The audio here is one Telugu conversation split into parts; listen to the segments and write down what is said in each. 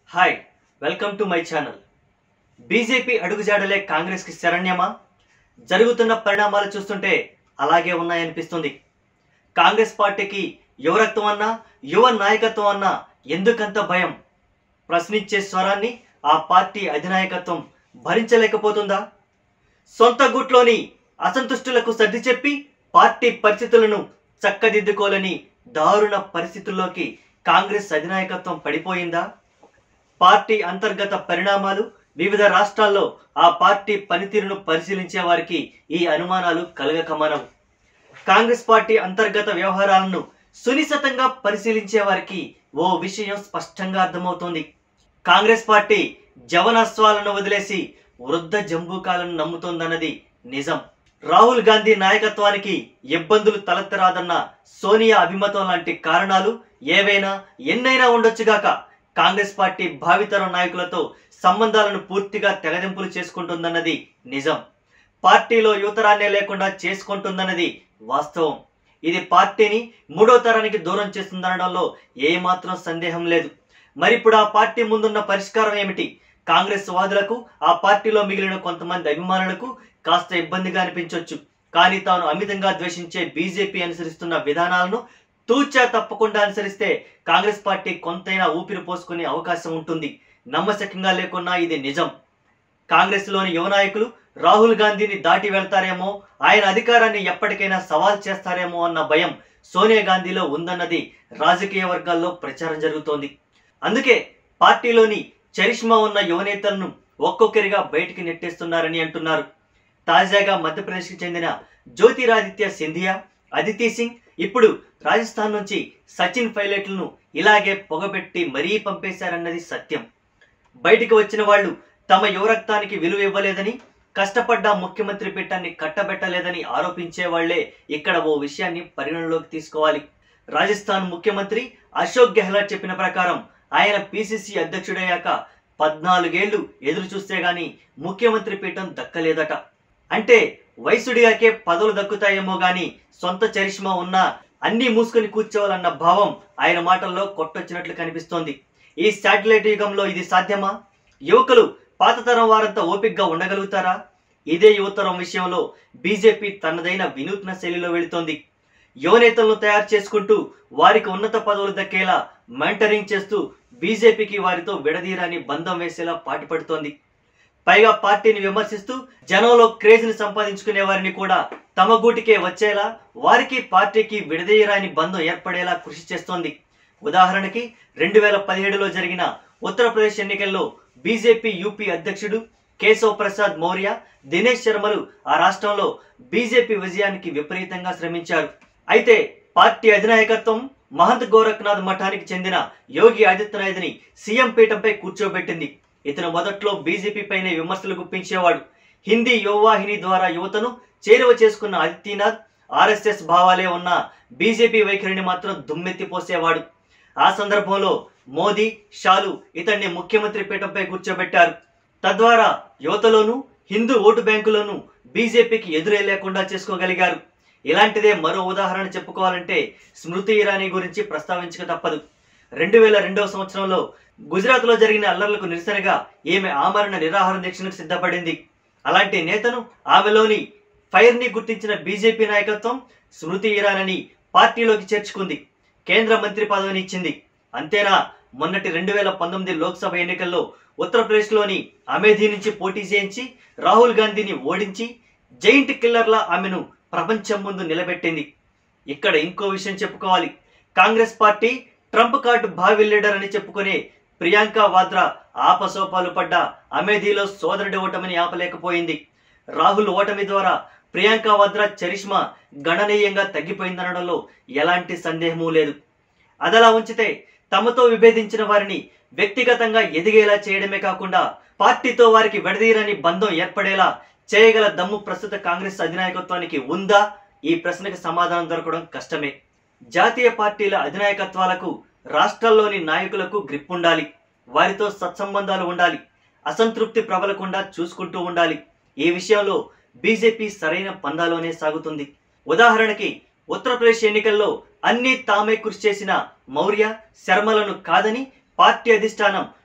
hi welcome to my channel BJP అడుగుజాడలే కాంగ్రెస్కి శరణ్యమా జరుగుతున్న పరిణామాలు చూస్తుంటే అలాగే ఉన్నాయనిపిస్తుంది కాంగ్రెస్ పార్టీకి యువరక్తం అన్నా యువ నాయకత్వం అన్నా ఎందుకంత భయం ప్రశ్నించే స్వరాన్ని ఆ పార్టీ అధినాయకత్వం భరించలేకపోతుందా సొంత గుట్లోని అసంతుష్టులకు సర్ది చెప్పి పార్టీ పరిస్థితులను చక్కదిద్దుకోలేని దారుణ పరిస్థితుల్లోకి కాంగ్రెస్ అధినాయకత్వం పడిపోయిందా పార్టీ అంతర్గత పరిణామాలు వివిధ రాష్ట్రాల్లో ఆ పార్టీ పనితీరును పరిశీలించే వారికి ఈ అనుమానాలు కలగకమనవు కాంగ్రెస్ పార్టీ అంతర్గత వ్యవహారాలను సునిశితంగా పరిశీలించే వారికి ఓ విషయం స్పష్టంగా అర్థమవుతోంది కాంగ్రెస్ పార్టీ జవనస్వాలను వదిలేసి వృద్ధ జంబూకాలను నమ్ముతోందన్నది నిజం రాహుల్ గాంధీ నాయకత్వానికి ఇబ్బందులు తలెత్తరాదన్న సోనియా అభిమతం లాంటి కారణాలు ఏవైనా ఎన్నైనా ఉండొచ్చుగాక కాంగ్రెస్ పార్టీ భావితరం నాయకులతో సంబంధాలను పూర్తిగా తెగదెంపులు చేసుకుంటుందన్నది నిజం పార్టీలో యువతరాన్నే లేకుండా చేసుకుంటుందన్నది వాస్తవం ఇది పార్టీని మూడో తరానికి దూరం చేస్తుందనడంలో ఏమాత్రం సందేహం లేదు మరిప్పుడు ఆ పార్టీ ముందున్న పరిష్కారం ఏమిటి కాంగ్రెస్ వాదులకు ఆ పార్టీలో మిగిలిన కొంతమంది అభిమానులకు కాస్త ఇబ్బందిగా అనిపించవచ్చు కానీ తాను అమితంగా ద్వేషించే బీజేపీ అనుసరిస్తున్న విధానాలను తూచా తప్పకుండా అనుసరిస్తే కాంగ్రెస్ పార్టీ కొంతైనా ఊపిరి పోసుకునే అవకాశం ఉంటుంది నమ్మశక్యంగా లేకున్నా ఇది నిజం కాంగ్రెస్లోని యువ నాయకులు రాహుల్ గాంధీని దాటి వెళ్తారేమో ఆయన అధికారాన్ని ఎప్పటికైనా సవాల్ చేస్తారేమో అన్న భయం సోనియా గాంధీలో ఉందన్నది రాజకీయ వర్గాల్లో ప్రచారం జరుగుతోంది అందుకే పార్టీలోని చరిష్మా ఉన్న యువనేతలను ఒక్కొక్కరిగా బయటికి నెట్టేస్తున్నారని అంటున్నారు తాజాగా మధ్యప్రదేశ్కి చెందిన జ్యోతిరాదిత్య సింధియా అదితి సింగ్ ఇప్పుడు రాజస్థాన్ నుంచి సచిన్ పైలట్లను ఇలాగే పొగబెట్టి మరీ పంపేశారన్నది సత్యం బయటికి వచ్చిన వాళ్ళు తమ యువరక్తానికి విలువ ఇవ్వలేదని కష్టపడ్డ ముఖ్యమంత్రి పీఠాన్ని కట్టబెట్టలేదని ఆరోపించే వాళ్లే ఇక్కడ ఓ విషయాన్ని పరిగణలోకి తీసుకోవాలి రాజస్థాన్ ముఖ్యమంత్రి అశోక్ గెహ్లాట్ చెప్పిన ప్రకారం ఆయన పిసిసి అధ్యక్షుడయ్యాక పద్నాలుగేళ్లు ఎదురు చూస్తే గాని ముఖ్యమంత్రి పీఠం దక్కలేదట అంటే వయసుడిగాకే పదవులు దక్కుతాయేమో గాని సొంత చరిష్మా ఉన్నా అన్ని మూసుకొని కూర్చోవాలన్న భావం ఆయన మాటల్లో కొట్టొచ్చినట్లు కనిపిస్తోంది ఈ శాటిలైట్ యుగంలో ఇది సాధ్యమా యువకులు పాతతరం వారంతా ఓపిగ్గా ఉండగలుగుతారా ఇదే యువతరం విషయంలో బీజేపీ తనదైన వినూత్న శైలిలో వెళుతోంది యువనేతలను తయారు చేసుకుంటూ వారికి ఉన్నత పదవులు దక్కేలా మెంటరింగ్ చేస్తూ బీజేపీకి వారితో విడదీరాని బంధం వేసేలా పాటుపడుతోంది పైగా పార్టీని విమర్శిస్తూ జనంలో క్రేజ్ని సంపాదించుకునే వారిని కూడా తమ గూటికే వచ్చేలా వారికి పార్టీకి విడదీయరాని బంధం ఏర్పడేలా కృషి చేస్తోంది ఉదాహరణకి రెండు వేల పదిహేడులో జరిగిన ఉత్తరప్రదేశ్ ఎన్నికల్లో బీజేపీ యూపీ అధ్యక్షుడు కేశవ్ ప్రసాద్ మౌర్య దినేష్ శర్మలు ఆ రాష్ట్రంలో బీజేపీ విజయానికి విపరీతంగా శ్రమించారు అయితే పార్టీ అధినాయకత్వం మహంత్ గోరఖ్నాథ్ మఠానికి చెందిన యోగి ఆదిత్యనాథ్ని సీఎం పీఠంపై కూర్చోబెట్టింది ఇతను మొదట్లో బీజేపీ పైనే విమర్శలు గుప్పించేవాడు హిందీ యువవాహిని ద్వారా యువతను చేరువ చేసుకున్న ఆదిత్యనాథ్ ఆర్ఎస్ఎస్ భావాలే ఉన్న బీజేపీ వైఖరిని మాత్రం దుమ్మెత్తిపోసేవాడు ఆ సందర్భంలో మోదీ షాలు ఇతన్ని ముఖ్యమంత్రి పీఠంపై కూర్చోబెట్టారు తద్వారా యువతలోనూ హిందూ ఓటు బ్యాంకులోనూ బీజేపీకి ఎదురే లేకుండా చేసుకోగలిగారు ఇలాంటిదే మరో ఉదాహరణ చెప్పుకోవాలంటే స్మృతి ఇరానీ గురించి ప్రస్తావించక తప్పదు రెండు వేల రెండవ సంవత్సరంలో గుజరాత్లో జరిగిన అల్లర్లకు నిరసనగా ఈమె ఆమరణ నిరాహార దీక్షకు సిద్ధపడింది అలాంటి నేతను ఆమెలోని ఫైర్ని గుర్తించిన బీజేపీ నాయకత్వం స్మృతి ఇరానని పార్టీలోకి చేర్చుకుంది కేంద్ర మంత్రి పదవిని ఇచ్చింది అంతేనా మొన్నటి రెండు వేల పంతొమ్మిది లోక్సభ ఎన్నికల్లో ఉత్తరప్రదేశ్లోని అమేధి నుంచి పోటీ చేయించి రాహుల్ గాంధీని ఓడించి జైంట్ కిల్లర్లా ఆమెను ప్రపంచం ముందు నిలబెట్టింది ఇక్కడ ఇంకో విషయం చెప్పుకోవాలి కాంగ్రెస్ పార్టీ ట్రంప్ కార్డు భావి లీడర్ అని చెప్పుకునే ప్రియాంక వాద్రా ఆపసోపాలు పడ్డ అమేధీలో సోదరుడి ఓటమిని ఆపలేకపోయింది రాహుల్ ఓటమి ద్వారా ప్రియాంక వాద్రా చరిష్మా గణనీయంగా తగ్గిపోయిందనడంలో ఎలాంటి సందేహమూ లేదు అదలా ఉంచితే తమతో విభేదించిన వారిని వ్యక్తిగతంగా ఎదిగేలా చేయడమే కాకుండా పార్టీతో వారికి విడదీయరని బంధం ఏర్పడేలా చేయగల దమ్ము ప్రస్తుత కాంగ్రెస్ అధినాయకత్వానికి ఉందా ఈ ప్రశ్నకు సమాధానం దొరకడం కష్టమే జాతీయ పార్టీల అధినాయకత్వాలకు రాష్ట్రాల్లోని నాయకులకు గ్రిప్ ఉండాలి వారితో సత్సంబంధాలు ఉండాలి అసంతృప్తి ప్రబలకుండా చూసుకుంటూ ఉండాలి ఈ విషయంలో బీజేపీ సరైన పందాలోనే సాగుతుంది ఉదాహరణకి ఉత్తరప్రదేశ్ ఎన్నికల్లో అన్ని తామే కృషి చేసిన మౌర్య శర్మలను కాదని పార్టీ అధిష్టానం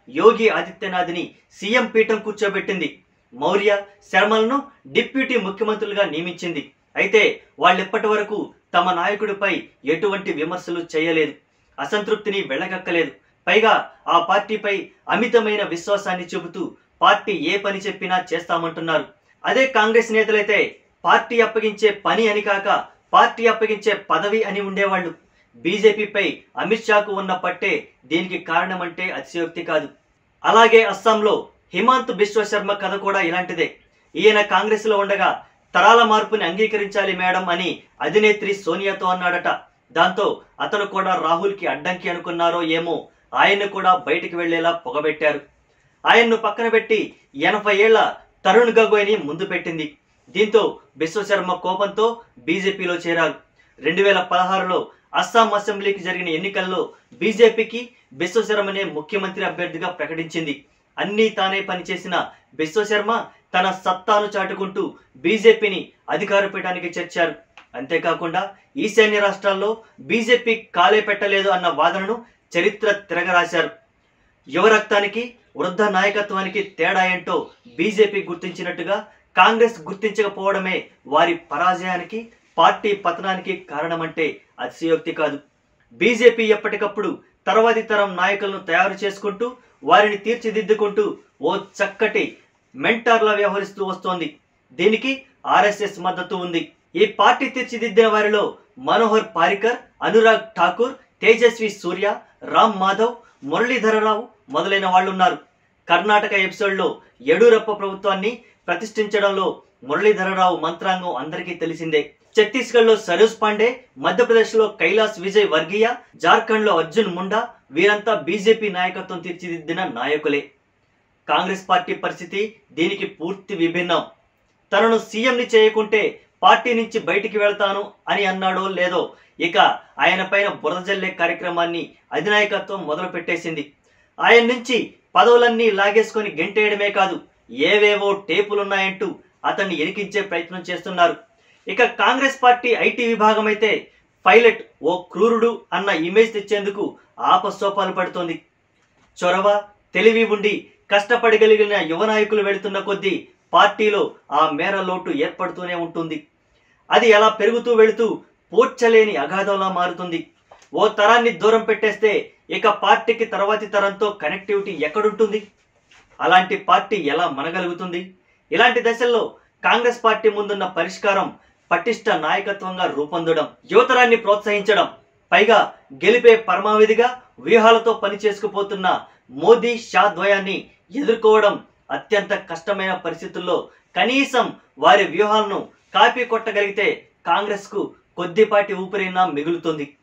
యోగి ఆదిత్యనాథ్ని సీఎం పీఠం కూర్చోబెట్టింది మౌర్య శర్మలను డిప్యూటీ ముఖ్యమంత్రులుగా నియమించింది అయితే వాళ్ళిప్పటి వరకు తమ నాయకుడిపై ఎటువంటి విమర్శలు చేయలేదు అసంతృప్తిని వెళ్ళగక్కలేదు పైగా ఆ పార్టీపై అమితమైన విశ్వాసాన్ని చూపుతూ పార్టీ ఏ పని చెప్పినా చేస్తామంటున్నారు అదే కాంగ్రెస్ నేతలైతే పార్టీ అప్పగించే పని అని కాక పార్టీ అప్పగించే పదవి అని ఉండేవాళ్ళు బీజేపీపై అమిత్ షాకు ఉన్న పట్టే దీనికి కారణమంటే అతిశయోక్తి కాదు అలాగే అస్సాంలో హిమాంత్ బిశ్వ శర్మ కథ కూడా ఇలాంటిదే ఈయన కాంగ్రెస్ లో ఉండగా తరాల మార్పుని అంగీకరించాలి మేడం అని అధినేత్రి సోనియాతో అన్నాడట దాంతో అతను కూడా రాహుల్కి అడ్డంకి అనుకున్నారో ఏమో ఆయన్ను కూడా బయటికి వెళ్లేలా పొగబెట్టారు ఆయన్ను పక్కన పెట్టి ఎనభై ఏళ్ల తరుణ్ గగోయ్ని ముందు పెట్టింది దీంతో బిశ్వశర్మ కోపంతో బీజేపీలో చేరారు రెండు వేల పదహారులో అస్సాం అసెంబ్లీకి జరిగిన ఎన్నికల్లో బీజేపీకి బిశ్వశర్మనే ముఖ్యమంత్రి అభ్యర్థిగా ప్రకటించింది అన్నీ తానే పనిచేసిన బిశ్వశర్మ తన సత్తాను చాటుకుంటూ బీజేపీని అధికార పీఠానికి చేర్చారు అంతేకాకుండా ఈశాన్య రాష్ట్రాల్లో బీజేపీ కాలే పెట్టలేదు అన్న వాదనను చరిత్ర తిరగరాశారు యువ రక్తానికి వృద్ధ నాయకత్వానికి తేడా ఏంటో బీజేపీ గుర్తించినట్టుగా కాంగ్రెస్ గుర్తించకపోవడమే వారి పరాజయానికి పార్టీ పతనానికి కారణమంటే అతిశయోక్తి కాదు బీజేపీ ఎప్పటికప్పుడు తర్వాతి తరం నాయకులను తయారు చేసుకుంటూ వారిని తీర్చిదిద్దుకుంటూ ఓ చక్కటి మెంటార్లా వ్యవహరిస్తూ వస్తోంది దీనికి ఆర్ఎస్ఎస్ మద్దతు ఉంది ఈ పార్టీ తీర్చిదిద్దిన వారిలో మనోహర్ పారికర్ అనురాగ్ ఠాకూర్ తేజస్వి సూర్య రామ్ మాధవ్ మురళీధరరావు మొదలైన వాళ్ళున్నారు కర్ణాటక ఎపిసోడ్లో యడూరప్ప ప్రభుత్వాన్ని ప్రతిష్ఠించడంలో మురళీధరరావు మంత్రాంగం అందరికీ తెలిసిందే ఛత్తీస్గఢ్లో సరోజ్ పాండే మధ్యప్రదేశ్లో కైలాస్ విజయ్ వర్గీయ జార్ఖండ్లో అర్జున్ ముండా వీరంతా బీజేపీ నాయకత్వం తీర్చిదిద్దిన నాయకులే కాంగ్రెస్ పార్టీ పరిస్థితి దీనికి పూర్తి విభిన్నం తనను సీఎంని చేయకుంటే పార్టీ నుంచి బయటికి వెళ్తాను అని అన్నాడో లేదో ఇక ఆయన పైన బురద జల్లే కార్యక్రమాన్ని అధినాయకత్వం మొదలు పెట్టేసింది ఆయన నుంచి పదవులన్నీ లాగేసుకొని గెంటేయడమే కాదు ఏవేవో టేపులున్నాయంటూ అతన్ని ఎరికించే ప్రయత్నం చేస్తున్నారు ఇక కాంగ్రెస్ పార్టీ ఐటీ విభాగం అయితే పైలట్ ఓ క్రూరుడు అన్న ఇమేజ్ తెచ్చేందుకు ఆపసోపాలు పడుతోంది చొరవ తెలివి ఉండి కష్టపడగలిగిన యువ నాయకులు వెళుతున్న కొద్దీ పార్టీలో ఆ మేర లోటు ఏర్పడుతూనే ఉంటుంది అది అలా పెరుగుతూ వెళుతూ పూడ్చలేని అగాధంలా మారుతుంది ఓ తరాన్ని దూరం పెట్టేస్తే ఇక పార్టీకి తర్వాతి తరంతో కనెక్టివిటీ ఎక్కడుంటుంది అలాంటి పార్టీ ఎలా మనగలుగుతుంది ఇలాంటి దశల్లో కాంగ్రెస్ పార్టీ ముందున్న పరిష్కారం పటిష్ట నాయకత్వంగా రూపొందడం యువతరాన్ని ప్రోత్సహించడం పైగా గెలిపే పరమావధిగా వ్యూహాలతో పనిచేసుకుపోతున్న మోదీ షా ద్వయాన్ని ఎదుర్కోవడం అత్యంత కష్టమైన పరిస్థితుల్లో కనీసం వారి వ్యూహాలను కాపీ కొట్టగలిగితే కాంగ్రెస్కు కొద్దిపాటి ఊపిరైనా మిగులుతుంది